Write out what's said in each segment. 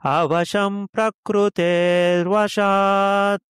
అవశం ప్రకృతేర్వశాత్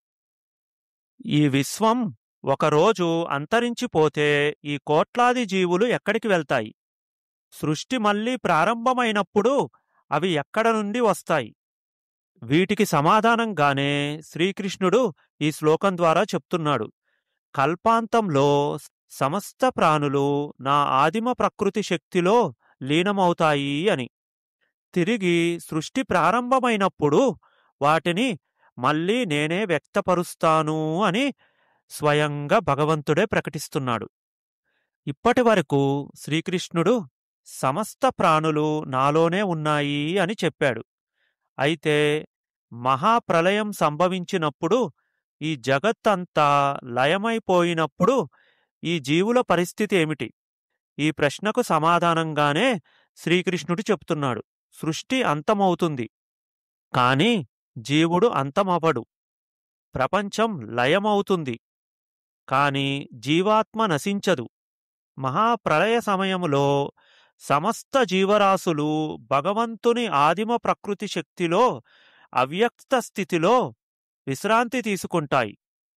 ఈ విశ్వం ఒకరోజు అంతరించిపోతే ఈ కోట్లాది జీవులు ఎక్కడికి వెళ్తాయి సృష్టి మళ్ళీ ప్రారంభమైనప్పుడు అవి ఎక్కడ నుండి వస్తాయి వీటికి సమాధానంగానే శ్రీకృష్ణుడు ఈ శ్లోకం ద్వారా చెప్తున్నాడు కల్పాంతంలో సమస్త ప్రాణులు నా ఆదిమ ప్రకృతి శక్తిలో లీనమవుతాయి అని తిరిగి సృష్టి ప్రారంభమైనప్పుడు వాటిని మళ్ళీ నేనే వ్యక్తపరుస్తాను అని స్వయంగా భగవంతుడే ప్రకటిస్తున్నాడు ఇప్పటి వరకు శ్రీకృష్ణుడు సమస్త ప్రాణులు నాలోనే ఉన్నాయి అని చెప్పాడు అయితే మహాప్రలయం సంభవించినప్పుడు ఈ జగత్తంతా లయమైపోయినప్పుడు ఈ జీవుల పరిస్థితి ఏమిటి ఈ ప్రశ్నకు సమాధానంగానే శ్రీకృష్ణుడు చెప్తున్నాడు సృష్టి అంతమవుతుంది కాని జీవుడు అంతమవ్వడు ప్రపంచం లయమవుతుంది కాని జీవాత్మ నశించదు మహాప్రళయ సమయములో సమస్త జీవరాశులు భగవంతుని ఆదిమ ప్రకృతి శక్తిలో అవ్యక్త స్థితిలో విశ్రాంతి తీసుకుంటాయి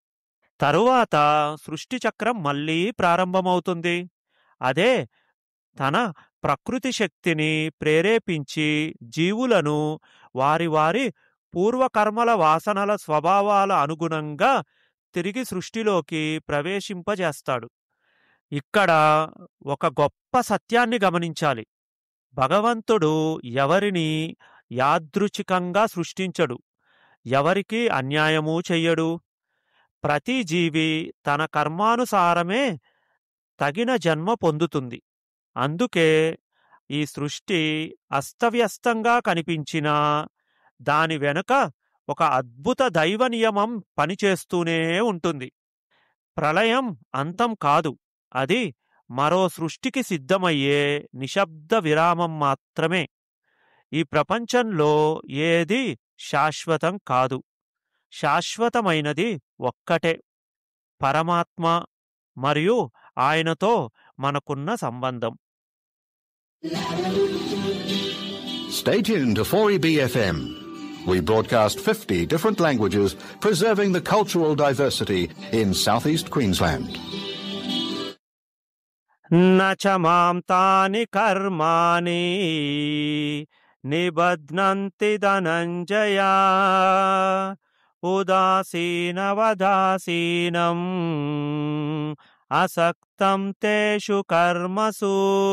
తరువాత సృష్టి చక్రం మళ్ళీ ప్రారంభమవుతుంది అదే తన ప్రకృతి శక్తిని ప్రేరేపించి జీవులను వారి వారి పూర్వకర్మల వాసనల స్వభావాల అనుగుణంగా తిరిగి సృష్టిలోకి ప్రవేశింపజేస్తాడు ఇక్కడ ఒక గొప్ప సత్యాన్ని గమనించాలి భగవంతుడు ఎవరిని యాదృచ్ఛికంగా సృష్టించడు ఎవరికి అన్యాయమూ చెయ్యడు ప్రతి జీవి తన కర్మానుసారమే తగిన జన్మ పొందుతుంది అందుకే ఈ సృష్టి అస్తవ్యస్తంగా కనిపించినా దాని వెనుక ఒక అద్భుత దైవ నియమం పనిచేస్తూనే ఉంటుంది ప్రళయం అంతం కాదు అది మరో సృష్టికి సిద్ధమయ్యే నిశ్శబ్ద విరామం మాత్రమే ఈ ప్రపంచంలో ఏది శాశ్వతం కాదు శాశ్వతమైనది ఒక్కటే పరమాత్మ మరియు ఆయనతో మనకున్న సంబంధం Stay tuned to 4EBFM. We broadcast 50 different languages, preserving the cultural diversity in southeast Queensland. न च मां तानि कर्माणि निबध्नन्ति धनञ्जया उदासीनवदासीनम् అసక్తం తేషు కర్మసు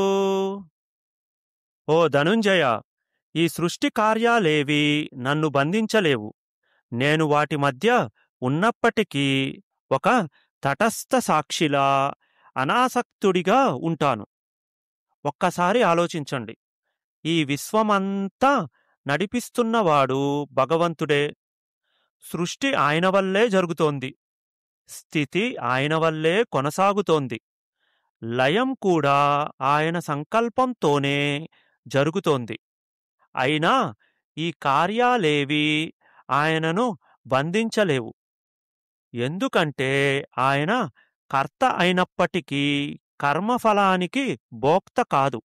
ఓ ధనుంజయ ఈ సృష్టి కార్యాలేవి నన్ను బంధించలేవు నేను వాటి మధ్య ఉన్నప్పటికీ ఒక తటస్థ సాక్షిలా అనాసక్తుడిగా ఉంటాను ఒక్కసారి ఆలోచించండి ఈ విశ్వమంతా నడిపిస్తున్నవాడు భగవంతుడే సృష్టి ఆయన వల్లే జరుగుతోంది స్థితి ఆయన వల్లే కొనసాగుతోంది లయం కూడా ఆయన సంకల్పంతోనే జరుగుతోంది అయినా ఈ కార్యాలేవి ఆయనను బంధించలేవు ఎందుకంటే ఆయన కర్త అయినప్పటికీ కర్మఫలానికి భోక్త కాదు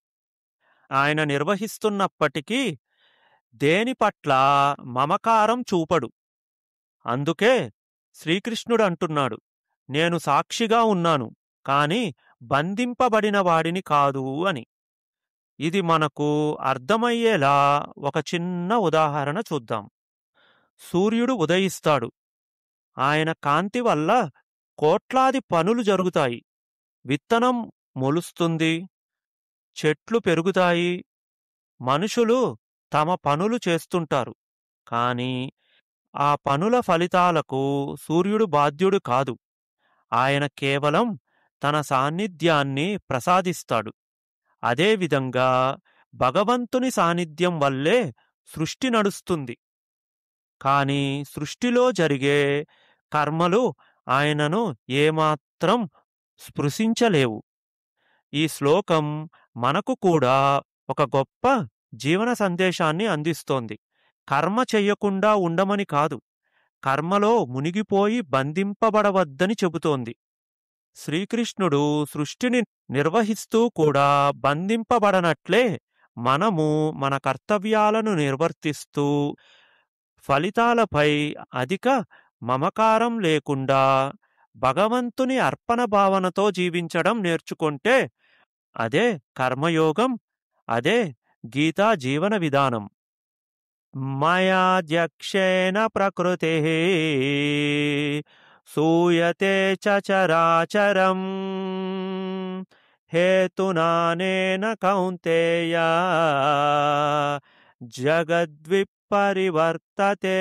ఆయన నిర్వహిస్తున్నప్పటికీ దేని పట్ల మమకారం చూపడు అందుకే శ్రీకృష్ణుడు అంటున్నాడు నేను సాక్షిగా ఉన్నాను కాని బంధింపబడిన వాడిని కాదు అని ఇది మనకు అర్థమయ్యేలా ఒక చిన్న ఉదాహరణ చూద్దాం సూర్యుడు ఉదయిస్తాడు ఆయన కాంతి వల్ల కోట్లాది పనులు జరుగుతాయి విత్తనం మొలుస్తుంది చెట్లు పెరుగుతాయి మనుషులు తమ పనులు చేస్తుంటారు కాని ఆ పనుల ఫలితాలకు సూర్యుడు బాధ్యుడు కాదు ఆయన కేవలం తన సాన్నిధ్యాన్ని ప్రసాదిస్తాడు అదేవిధంగా భగవంతుని సాన్నిధ్యం వల్లే సృష్టి నడుస్తుంది కాని సృష్టిలో జరిగే కర్మలు ఆయనను ఏమాత్రం స్పృశించలేవు ఈ శ్లోకం మనకు కూడా ఒక గొప్ప జీవన సందేశాన్ని అందిస్తోంది కర్మ చెయ్యకుండా ఉండమని కాదు కర్మలో మునిగిపోయి బంధింపబడవద్దని చెబుతోంది శ్రీకృష్ణుడు సృష్టిని నిర్వహిస్తూ కూడా బంధింపబడనట్లే మనము మన కర్తవ్యాలను నిర్వర్తిస్తూ ఫలితాలపై అధిక మమకారం లేకుండా భగవంతుని అర్పణ భావనతో జీవించడం నేర్చుకుంటే అదే కర్మయోగం అదే గీతా జీవన విధానం మయాధ్యక్షేణ ప్రకృతి సూయతే చ చరాచరం హేతునానేన కౌంతేయ జగద్విపరివర్తతే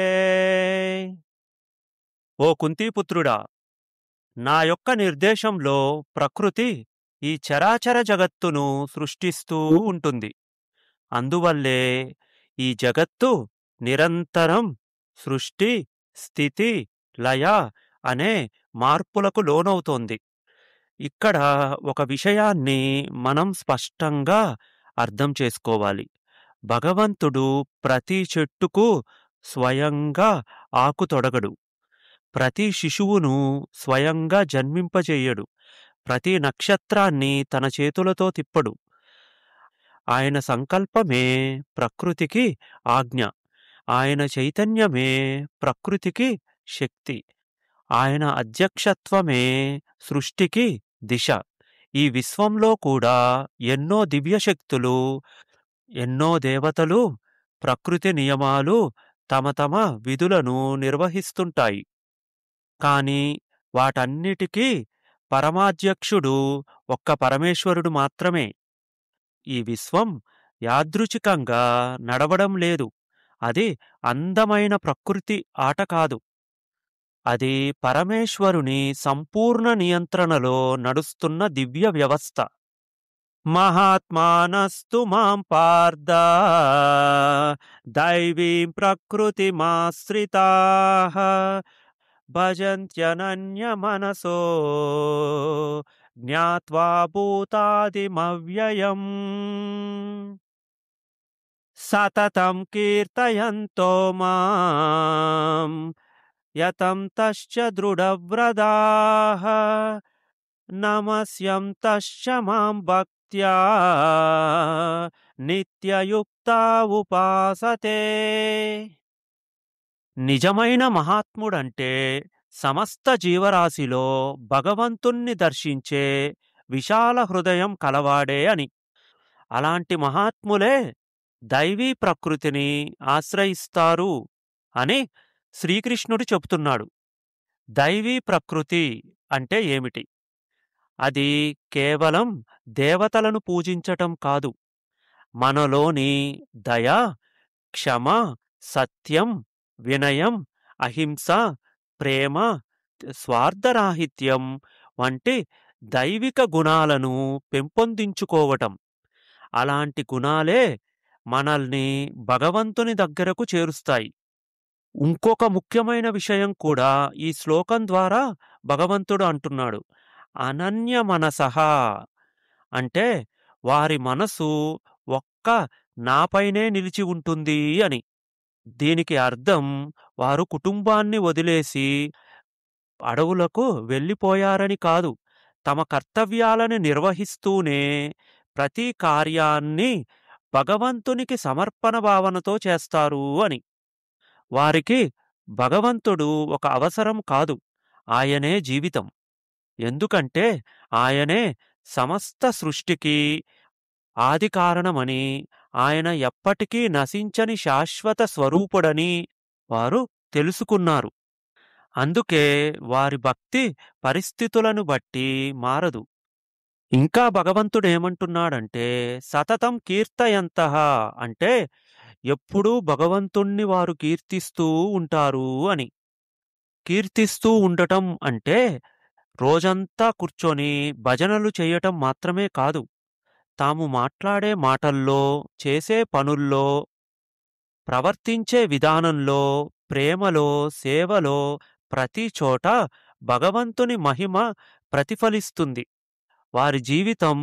ఓ కుంతీపుత్రుడా నా యొక్క నిర్దేశంలో ప్రకృతి ఈ చరాచర జగత్తును సృష్టిస్తూ ఉంటుంది అందువల్లే ఈ జగత్తు నిరంతరం సృష్టి స్థితి లయ అనే మార్పులకు లోనవుతోంది ఇక్కడ ఒక విషయాన్ని మనం స్పష్టంగా అర్థం చేసుకోవాలి భగవంతుడు ప్రతి చెట్టుకు స్వయంగా ఆకు తొడగడు ప్రతి శిశువును స్వయంగా జన్మింపజేయడు ప్రతి నక్షత్రాన్ని తన చేతులతో తిప్పడు ఆయన సంకల్పమే ప్రకృతికి ఆజ్ఞ ఆయన చైతన్యమే ప్రకృతికి శక్తి ఆయన అధ్యక్షత్వమే సృష్టికి దిశ ఈ విశ్వంలో కూడా ఎన్నో దివ్యశక్తులు ఎన్నో దేవతలు ప్రకృతి నియమాలు తమ తమ విధులను నిర్వహిస్తుంటాయి కాని వాటన్నిటికీ పరమాధ్యక్షుడు ఒక్క పరమేశ్వరుడు మాత్రమే ఈ విశ్వం యాదృచ్ఛికంగా నడవడం లేదు అది అందమైన ప్రకృతి ఆట కాదు అది పరమేశ్వరుని సంపూర్ణ నియంత్రణలో నడుస్తున్న దివ్య వ్యవస్థ మహాత్మానస్తు మాం పార్థ దైవీం ప్రకృతిమాశ్రితా భజంత్యనన్య మనసో జ్ఞాత్వా భూతాదిమవ్యయం సతతం కీర్తయంతో మాం యతం తశ్చ దృఢవ్రదాః నమస్యం తశ్చ మాం భక్త్యా నిత్యయుక్తా ఉపాసతే నిజమైన మహాత్ముడంటే సమస్త జీవరాశిలో భగవంతుణ్ణి దర్శించే విశాల హృదయం కలవాడే అని అలాంటి మహాత్ములే దైవీ ప్రకృతిని ఆశ్రయిస్తారు అని శ్రీకృష్ణుడు చెబుతున్నాడు దైవీ ప్రకృతి అంటే ఏమిటి అది కేవలం దేవతలను పూజించటం కాదు మనలోని దయ క్షమ సత్యం వినయం అహింస ప్రేమ స్వార్థరాహిత్యం వంటి దైవిక గుణాలను పెంపొందించుకోవటం అలాంటి గుణాలే మనల్ని భగవంతుని దగ్గరకు చేరుస్తాయి ఇంకొక ముఖ్యమైన విషయం కూడా ఈ శ్లోకం ద్వారా భగవంతుడు అంటున్నాడు అనన్య మనసహ అంటే వారి మనసు ఒక్క నాపైనే నిలిచి ఉంటుంది అని దీనికి అర్థం వారు కుటుంబాన్ని వదిలేసి అడవులకు వెళ్ళిపోయారని కాదు తమ కర్తవ్యాలను నిర్వహిస్తూనే ప్రతి కార్యాన్ని భగవంతునికి సమర్పణ భావనతో చేస్తారు అని వారికి భగవంతుడు ఒక అవసరం కాదు ఆయనే జీవితం ఎందుకంటే ఆయనే సమస్త సృష్టికి ఆది కారణమని ఆయన ఎప్పటికీ నశించని శాశ్వత స్వరూపుడని వారు తెలుసుకున్నారు అందుకే వారి భక్తి పరిస్థితులను బట్టి మారదు ఇంకా భగవంతుడేమంటున్నాడంటే సతతం కీర్తయంత అంటే ఎప్పుడూ భగవంతుణ్ణి వారు కీర్తిస్తూ ఉంటారు అని కీర్తిస్తూ ఉండటం అంటే రోజంతా కూర్చొని భజనలు చేయటం మాత్రమే కాదు తాము మాట్లాడే మాటల్లో చేసే పనుల్లో ప్రవర్తించే విధానంలో ప్రేమలో సేవలో ప్రతి చోట భగవంతుని మహిమ ప్రతిఫలిస్తుంది వారి జీవితం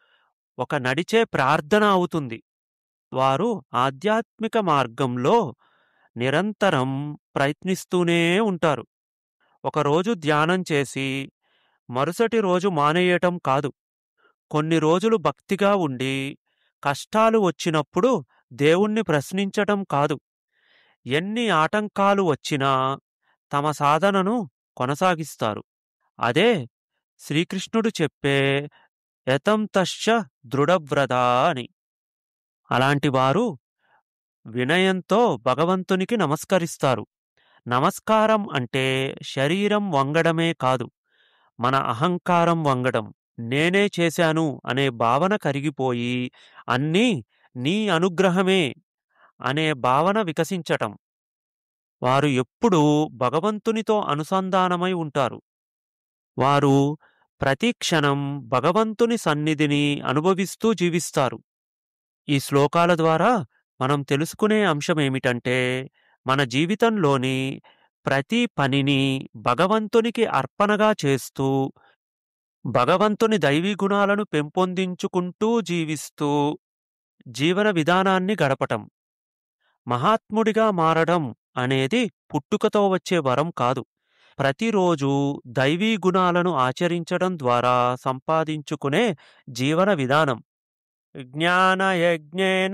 ఒక నడిచే ప్రార్థన అవుతుంది వారు ఆధ్యాత్మిక మార్గంలో నిరంతరం ప్రయత్నిస్తూనే ఉంటారు ఒకరోజు ధ్యానం చేసి మరుసటి రోజు మానేయటం కాదు కొన్ని రోజులు భక్తిగా ఉండి కష్టాలు వచ్చినప్పుడు దేవుణ్ణి ప్రశ్నించటం కాదు ఎన్ని ఆటంకాలు వచ్చినా తమ సాధనను కొనసాగిస్తారు అదే శ్రీకృష్ణుడు చెప్పే యతంతశ్చ దృఢవ్రత అని అలాంటి వారు వినయంతో భగవంతునికి నమస్కరిస్తారు నమస్కారం అంటే శరీరం వంగడమే కాదు మన అహంకారం వంగడం నేనే చేశాను అనే భావన కరిగిపోయి అన్నీ నీ అనుగ్రహమే అనే భావన వికసించటం వారు ఎప్పుడూ భగవంతునితో అనుసంధానమై ఉంటారు వారు ప్రతి క్షణం భగవంతుని సన్నిధిని అనుభవిస్తూ జీవిస్తారు ఈ శ్లోకాల ద్వారా మనం తెలుసుకునే అంశమేమిటంటే మన జీవితంలోని ప్రతి పనిని భగవంతునికి అర్పణగా చేస్తూ భగవంతుని దైవీ గుణాలను పెంపొందించుకుంటూ జీవిస్తూ జీవన విధానాన్ని గడపటం మహాత్ముడిగా మారడం అనేది పుట్టుకతో వచ్చే వరం కాదు ప్రతిరోజు దైవీ గుణాలను ఆచరించడం ద్వారా సంపాదించుకునే జీవన విధానం జ్ఞానయజ్ఞేన